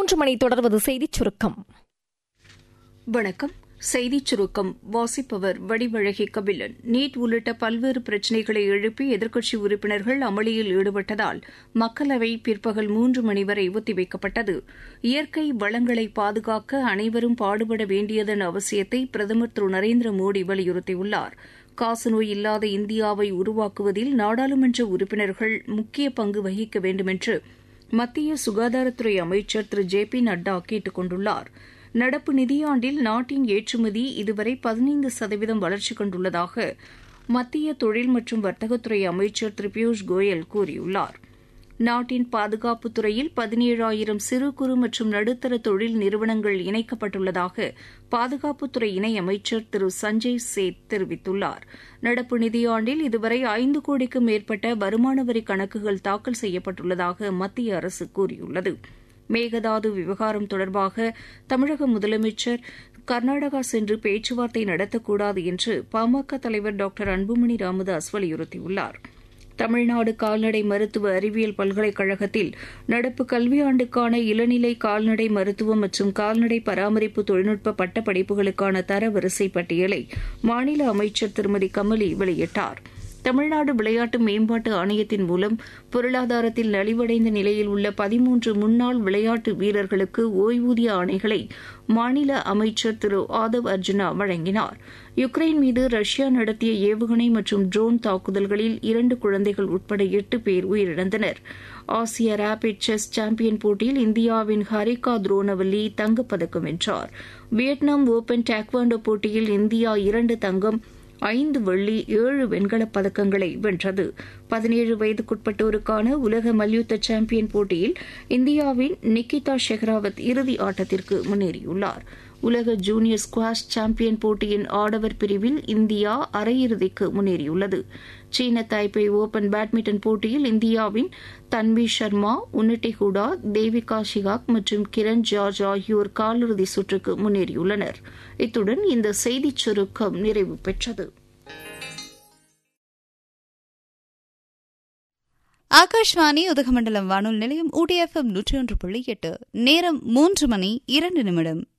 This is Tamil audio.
மூன்று மணி தொடர்வது செய்திச் சுருக்கம் வணக்கம் செய்திச் சுருக்கம் வாசிப்பவர் வடிவழகி கபிலன் நீட் உள்ளிட்ட பல்வேறு பிரச்சினைகளை எழுப்பி எதிர்க்கட்சி உறுப்பினர்கள் அமளியில் ஈடுபட்டதால் மக்களவை பிற்பகல் மூன்று மணி வரை ஒத்திவைக்கப்பட்டது இயற்கை வளங்களை பாதுகாக்க அனைவரும் பாடுபட வேண்டியதன் அவசியத்தை பிரதமர் திரு நரேந்திர மோடி வலியுறுத்தியுள்ளார் காசநோய் இல்லாத இந்தியாவை உருவாக்குவதில் நாடாளுமன்ற உறுப்பினர்கள் முக்கிய பங்கு வகிக்க வேண்டுமென்று மத்திய சுகாதாரத்துறை அமைச்சர் திரு ஜே பி நட்டா கேட்டுக் கொண்டுள்ளார் நடப்பு நிதியாண்டில் நாட்டின் ஏற்றுமதி இதுவரை பதினைந்து சதவீதம் வளர்ச்சி கண்டுள்ளதாக மத்திய தொழில் மற்றும் வர்த்தகத்துறை அமைச்சர் திரு பியூஷ் கோயல் கூறியுள்ளார் நாட்டின் பாதுகாப்புத் துறையில் பதினேழாயிரம் சிறு குறு மற்றும் நடுத்தர தொழில் நிறுவனங்கள் இணைக்கப்பட்டுள்ளதாக பாதுகாப்புத்துறை இணை அமைச்சர் திரு சஞ்சய் சேத் தெரிவித்துள்ளார் நடப்பு நிதியாண்டில் இதுவரை ஐந்து கோடிக்கும் மேற்பட்ட வருமான வரி கணக்குகள் தாக்கல் செய்யப்பட்டுள்ளதாக மத்திய அரசு கூறியுள்ளது மேகதாது விவகாரம் தொடர்பாக தமிழக முதலமைச்சர் கர்நாடகா சென்று பேச்சுவார்த்தை நடத்தக்கூடாது என்று பாமக தலைவர் டாக்டர் அன்புமணி ராமதாஸ் வலியுறுத்தியுள்ளார் தமிழ்நாடு கால்நடை மருத்துவ அறிவியல் பல்கலைக்கழகத்தில் நடப்பு கல்வியாண்டுக்கான இளநிலை கால்நடை மருத்துவம் மற்றும் கால்நடை பராமரிப்பு தொழில்நுட்ப பட்ட படிப்புகளுக்கான தரவரிசை பட்டியலை மாநில அமைச்சர் திருமதி கமலி வெளியிட்டார் தமிழ்நாடு விளையாட்டு மேம்பாட்டு ஆணையத்தின் மூலம் பொருளாதாரத்தில் நலிவடைந்த நிலையில் உள்ள பதிமூன்று முன்னாள் விளையாட்டு வீரர்களுக்கு ஓய்வூதிய ஆணைகளை மாநில அமைச்சர் திரு ஆதவ் அர்ஜுனா வழங்கினார் யுக்ரைன் மீது ரஷ்யா நடத்திய ஏவுகணை மற்றும் ட்ரோன் தாக்குதல்களில் இரண்டு குழந்தைகள் உட்பட எட்டு பேர் உயிரிழந்தனர் ஆசிய ரேபிட் செஸ் சாம்பியன் போட்டியில் இந்தியாவின் ஹரிகா துரோனவல்லி தங்கப்பதக்கம் வென்றார் வியட்நாம் ஓபன் டேக்வாண்டோ போட்டியில் இந்தியா இரண்டு தங்கம் ஐந்து வெள்ளி ஏழு வெண்கலப் பதக்கங்களை வென்றது பதினேழு வயதுக்குட்பட்டோருக்கான உலக மல்யுத்த சாம்பியன் போட்டியில் இந்தியாவின் நிக்கிதா ஷெஹ்ராவத் இறுதி ஆட்டத்திற்கு முன்னேறியுள்ளார் உலக ஜூனியர் ஸ்குவாஷ் சாம்பியன் போட்டியின் ஆடவர் பிரிவில் இந்தியா அரையிறுதிக்கு முன்னேறியுள்ளது சீன தைப்பே ஓபன் பேட்மிண்டன் போட்டியில் இந்தியாவின் தன்வி சர்மா உன்னிட்டி ஹூடா தேவிகா ஷிகாக் மற்றும் கிரண் ஜார்ஜ் ஆகியோர் காலிறுதி சுற்றுக்கு முன்னேறியுள்ளனர் இத்துடன் இந்த செய்திச் சுருக்கம் நிறைவு பெற்றது ஆகாஷ்வாணி உதகமண்டலம் வானொலி நிலையம் ஊடிஎஃப்எம் நூற்றி ஒன்று புள்ளி எட்டு நேரம் மூன்று மணி இரண்டு நிமிடம்